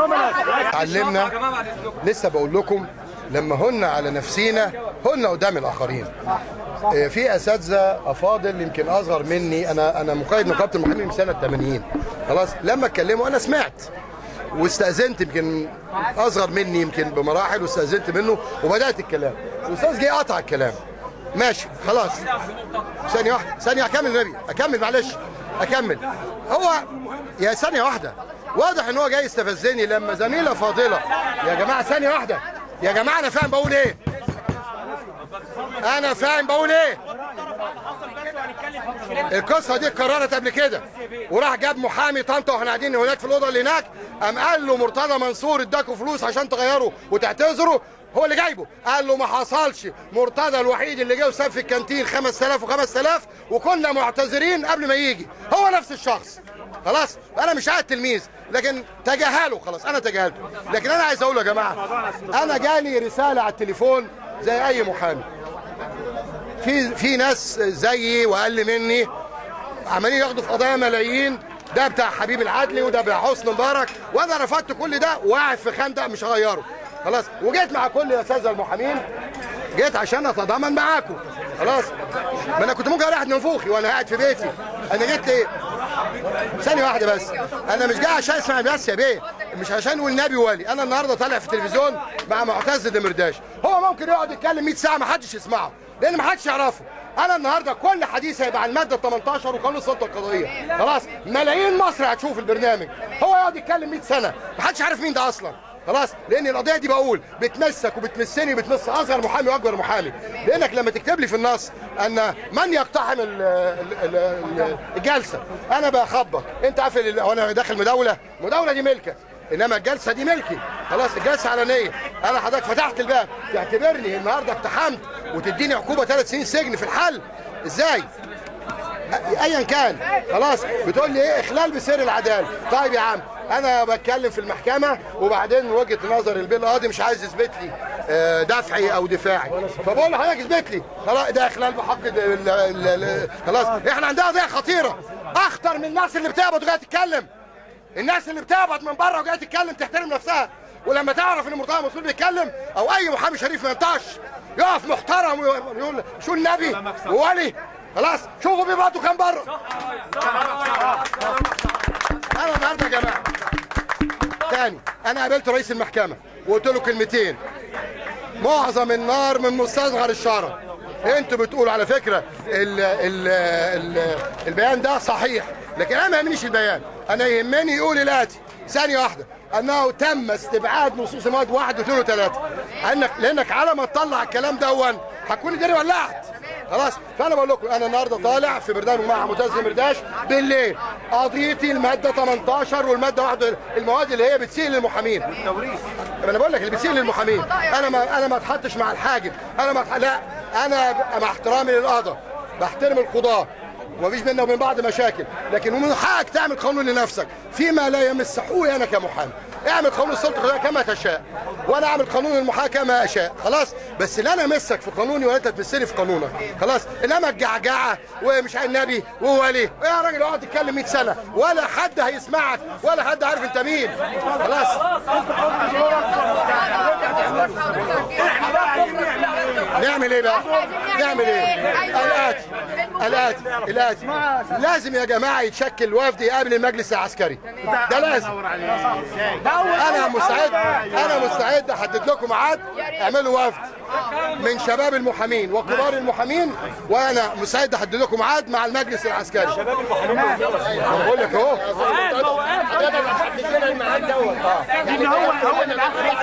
علمنا لسه بقول لكم لما هن على نفسينا هن قدام الاخرين آه، في اساتذه افاضل يمكن اصغر مني انا انا مقيد نقابه المحامين من سنه 80 خلاص لما اتكلموا انا سمعت واستاذنت يمكن اصغر مني يمكن بمراحل واستاذنت منه وبدات الكلام الاستاذ جه قطع الكلام ماشي خلاص ثانيه واحده ثانيه اكمل النبي اكمل معلش اكمل هو يا ثانيه واحده واضح ان هو جاي يستفزني لما زميله فاضله يا جماعه ثانيه واحده يا جماعه انا فاهم بقول ايه انا فاهم بقول ايه القصه دي اتكررت قبل كده وراح جاب محامي طنطا واحنا قاعدين هناك في الاوضه اللي هناك قام قال له مرتضى منصور اداكوا فلوس عشان تغيروا وتعتذروا هو اللي جايبه قال له ما حصلش مرتضى الوحيد اللي جه وساب في الكانتين 5000 و5000 وكنا معتذرين قبل ما يجي هو نفس الشخص خلاص انا مش قاعد تلميذ لكن تجاهله خلاص انا تجاهلته لكن انا عايز اقول يا جماعه انا جالي رساله على التليفون زي اي محامي في في ناس زيي واقل مني عمالين ياخدوا في قضايا ملايين ده بتاع حبيب العدلي وده بتاع حسني مبارك وانا رفضت كل ده وقاعد في خندق مش هغيره خلاص وجيت مع كل الاساتذه المحامين جيت عشان اتضامن معاكم خلاص ما انا كنت ممكن اريح نفوخي وانا قاعد في بيتي انا جيت ليه ثانية واحدة بس أنا مش جاي عشان أسمع بس يا بيه مش عشان والنبي ولي أنا النهاردة طالع في التلفزيون مع معتز دمرداش هو ممكن يقعد يتكلم 100 ساعة ما حدش يسمعه لأن ما حدش يعرفه أنا النهاردة كل حديث هيبقى عن المادة 18 وقانون السلطة القضائية خلاص ملايين مصر هتشوف البرنامج هو يقعد يتكلم 100 سنة ما حدش عارف مين ده أصلا خلاص لان القضيه دي بقول بتمسك وبتمسني وبتمس اصغر محامي واكبر محامي لانك لما تكتب لي في النص ان من يقتحم ال- ال- ال- الجلسه انا بخبط انت عارف ال- وانا داخل مداوله مداوله دي ملكك انما الجلسه دي ملكي خلاص الجلسه علنيه انا حضرتك فتحت الباب تعتبرني النهارده اقتحمت وتديني عقوبه ثلاث سنين سجن في الحل ازاي ايا كان خلاص بتقول لي ايه اخلال بسير العداله طيب يا عم انا بتكلم في المحكمه وبعدين من وجهه نظر البيه القاضي مش عايز يثبت لي آه، دفعي او دفاعي فبقول لحضرتك اثبت لي خلاص ده اخلال بحق ال- ال- ال- ال- خلاص احنا عندنا قضيه خطيره اخطر من الناس اللي بتقبض وجايه تتكلم الناس اللي بتقبض من بره وجايه تتكلم تحترم نفسها ولما تعرف ان مرتضى منصور بيتكلم او اي محامي شريف ما ينطقش يقف محترم ويقول شو النبي وولي خلاص شوفوا بيبعتوا كام بره انا النهارده يا جماعه تاني انا قابلت رئيس المحكمه وقلت له كلمتين معظم النار من مستصغر الشرع انتوا بتقولوا على فكره ال ال ال البيان ده صحيح لكن انا ما يهمنيش البيان انا يهمني يقول الاتي ثانيه واحده انه تم استبعاد نصوص مواد واحد واثنين وثلاثه انك لانك على ما تطلع الكلام دون هتكون الدنيا ولعت خلاص فانا بقول لكم انا النهارده طالع في برنامج مع معتز مرداش بالليل قضيتي الماده 18 والماده 1 المواد اللي هي بتسيء للمحامين التوريث انا بقول لك اللي بتسيء للمحامين انا ما انا ما اتحطش مع الحاجب انا ما أتح- لا انا ب- مع احترامي للقضاء بحترم القضاه ومفيش بيننا وبين بعض مشاكل لكن من حقك تعمل قانون لنفسك فيما لا يمس حقوقي انا كمحامي اعمل قانون السلطه القضائيه كما تشاء وانا اعمل قانون المحاكمه كما اشاء خلاص بس لا انا امسك في قانوني ولا انت تمسني في قانونك خلاص انما الجعجعه ومش عارف النبي وولي يا راجل اقعد تتكلم 100 سنه ولا حد هيسمعك ولا حد عارف انت مين خلاص نعمل ايه بقى؟ نعمل ايه؟ الاتي الاتي الاتي لازم يا جماعه يتشكل وفد يقابل المجلس العسكري ده لازم انا مستعد انا مستعد احدد لكم ميعاد اعملوا وفد من شباب المحامين وكبار المحامين وانا مستعد احدد لكم ميعاد مع المجلس العسكري شباب المحامين انا بقول لك اهو ان هو هو اللي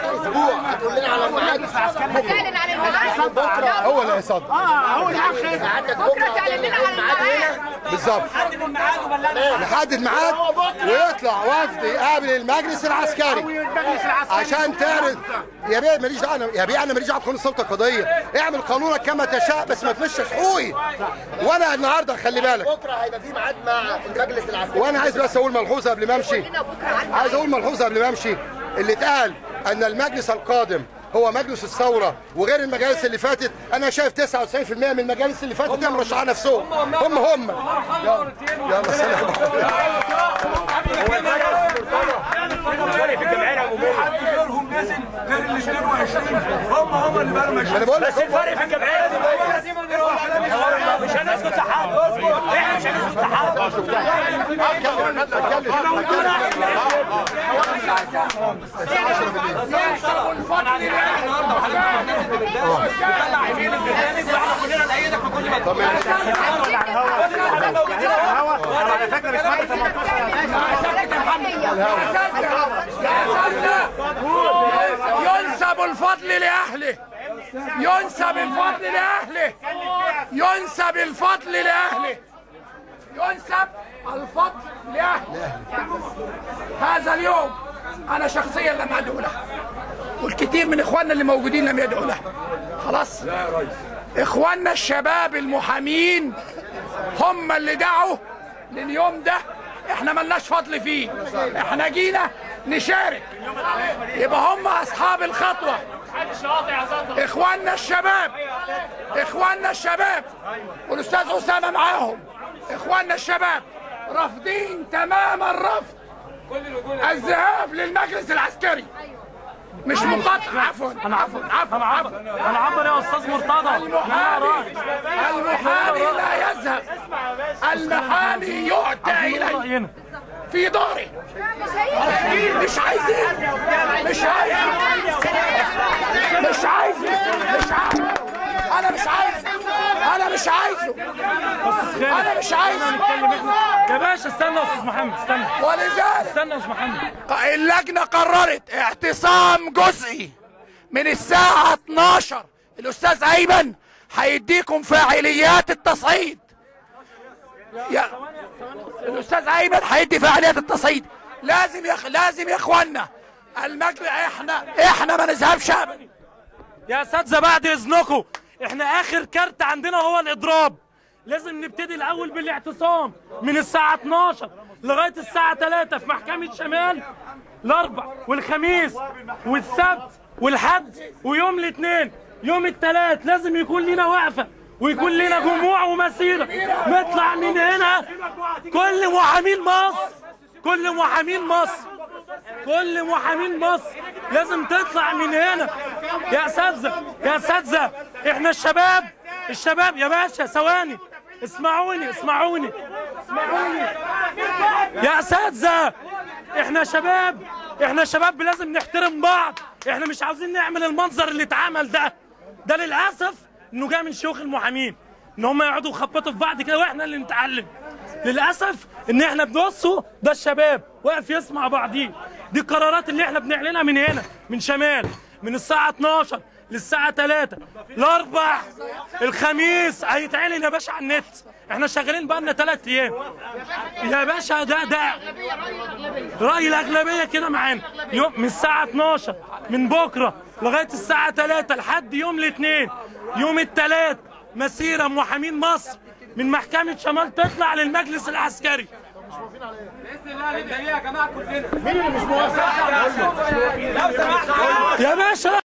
تعلن عن الميعاد هو اللي هيصدق اه هو الاخ بكره تعلن لنا عن الميعاد بالظبط نحدد ميعاد ويطلع وفد يقابل المجلس العسكري المجلس العسكري عشان تعرض يا بيه ماليش دعوه أنا- يا بيه انا ماليش دعوه بقانون السلطه القضائيه اعمل قانونك كما تشاء بس ما تمشيش حقوقي وانا النهارده خلي بالك بكره هيبقى في ميعاد مع المجلس العسكري وانا عايز بس اقول ملحوظه قبل ما امشي عايز اقول ملحوظه قبل ما امشي اللي اتقال ان المجلس القادم هو مجلس الثوره وغير المجالس اللي فاتت انا شايف 99% من المجالس اللي فاتت هم مرشحين نفسهم هم هم يلا يلا سلام غيرهم نزل غير ال 22 هم هم اللي بقوا ماشيين انا بقول لك الفرق في الجمعيه دي مش هنسكت لحد احنا مش هنسكت لحد على فكره مش معنى ينسب الفضل لأهله ينسب الفضل لأهله ينسب الفضل لأهله ينسب الفضل لأهله هذا اليوم أنا شخصيا لم أدعو له والكثير من إخواننا اللي موجودين لم يدعوا له خلاص إخواننا الشباب المحامين هم اللي دعوا لليوم ده احنا ملناش فضل فيه احنا جينا نشارك يبقى هم اصحاب الخطوه اخواننا الشباب اخواننا الشباب والاستاذ اسامه معاهم اخواننا الشباب رافضين تمام الرفض الذهاب للمجلس العسكري مش مقاطعه عفوا عفوا عفوا عفوا انا عبر يا استاذ مرتضى المحامي المحامي لا يذهب المحامي يؤتى اليه في داره مش عايزين مش عايزين مش عايزين مش عايز انا مش عايز انا مش عايزه انا مش عايزه يا باشا استنى يا استاذ محمد استنى ولذلك استنى يا استاذ محمد اللجنة قررت اعتصام جزئي من الساعة 12 الأستاذ أيمن هيديكم فاعليات التصعيد يا الأستاذ أيمن هيدي فاعليات التصعيد لازم يا لازم يا إخوانا المجلس احنا احنا ما نذهبش أبدا يا اساتذه بعد اذنكم احنا اخر كارت عندنا هو الاضراب لازم نبتدي الاول بالاعتصام من الساعه 12 لغايه الساعه 3 في محكمه شمال الاربع والخميس والسبت والحد ويوم الاثنين يوم الثلاث لازم يكون لنا وقفه ويكون لنا جموع ومسيره نطلع من هنا كل محامين مصر كل محامين مصر كل محامين مصر لازم تطلع من هنا يا اساتذه يا اساتذه احنا الشباب الشباب يا باشا ثواني اسمعوني اسمعوني اسمعوني يا اساتذه احنا شباب احنا شباب لازم نحترم بعض احنا مش عاوزين نعمل المنظر اللي اتعمل ده ده للاسف انه جاي من شيوخ المحامين ان هم يقعدوا يخبطوا في بعض كده واحنا اللي نتعلم للاسف ان احنا بنبصوا ده الشباب واقف يسمع بعضيه دي القرارات اللي احنا بنعلنها من هنا من شمال من الساعه 12 للساعه 3 الاربع الخميس هيتعلن يا باشا على النت احنا شغالين بقالنا ثلاث ايام يا باشا ده ده راي الاغلبيه كده معانا يوم من الساعه 12 من بكره لغايه الساعه 3 لحد يوم الاثنين يوم الثلاث مسيره محامين مصر من محكمه شمال تطلع للمجلس العسكري يا باشا